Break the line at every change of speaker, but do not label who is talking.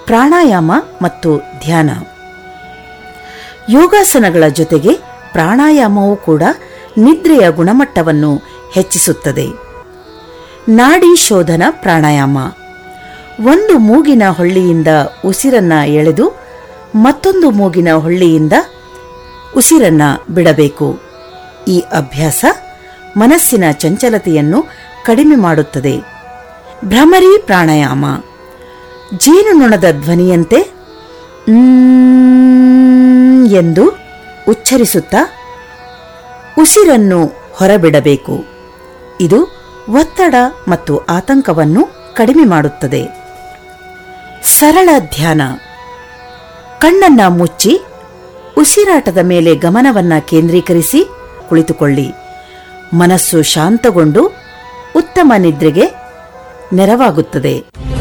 ಪ್ರಾಣಾಯಾಮ ಮತ್ತು ಧ್ಯಾನ ಯೋಗಾಸನಗಳ ಜೊತೆಗೆ ಪ್ರಾಣಾಯಾಮವೂ ಕೂಡ ನಿದ್ರೆಯ ಗುಣಮಟ್ಟವನ್ನು ಹೆಚ್ಚಿಸುತ್ತದೆ ನಾಡಿ ಶೋಧನ ಪ್ರಾಣಾಯಾಮ ಒಂದು ಮೂಗಿನ ಹೊಳ್ಳಿಯಿಂದ ಉಸಿರನ್ನ ಎಳೆದು ಮತ್ತೊಂದು ಮೂಗಿನ ಹೊಳ್ಳಿಯಿಂದ ಉಸಿರನ್ನ ಬಿಡಬೇಕು ಈ ಅಭ್ಯಾಸ ಮನಸ್ಸಿನ ಚಂಚಲತೆಯನ್ನು ಕಡಿಮೆ ಮಾಡುತ್ತದೆ ಭ್ರಮರಿ ಪ್ರಾಣಾಯಾಮ ಜೇನುನೊಣದ ಧ್ವನಿಯಂತೆ "ಮ್ಮ್" ಎಂದು ಉಚ್ಚರಿಸುತ್ತಾ ಉಸಿರನ್ನು ಹೊರಬಿಡಬೇಕು ಇದು ಒತ್ತಡ ಮತ್ತು ಆತಂಕವನ್ನು ಕಡಿಮೆ ಮಾಡುತ್ತದೆ ಸರಳ ಧ್ಯಾನ ಕಣ್ಣನ್ನ ಮುಚ್ಚಿ ಉಸಿರಾಟದ ಮೇಲೆ ಗಮನವನ್ನ ಕೇಂದ್ರೀಕರಿಸಿ ಕುಳಿತುಕೊಳ್ಳಿ ಮನಸ್ಸು ಶಾಂತಗೊಂಡು ಉತ್ತಮ ನಿದ್ರೆಗೆ ನೆರವಾಗುತ್ತದೆ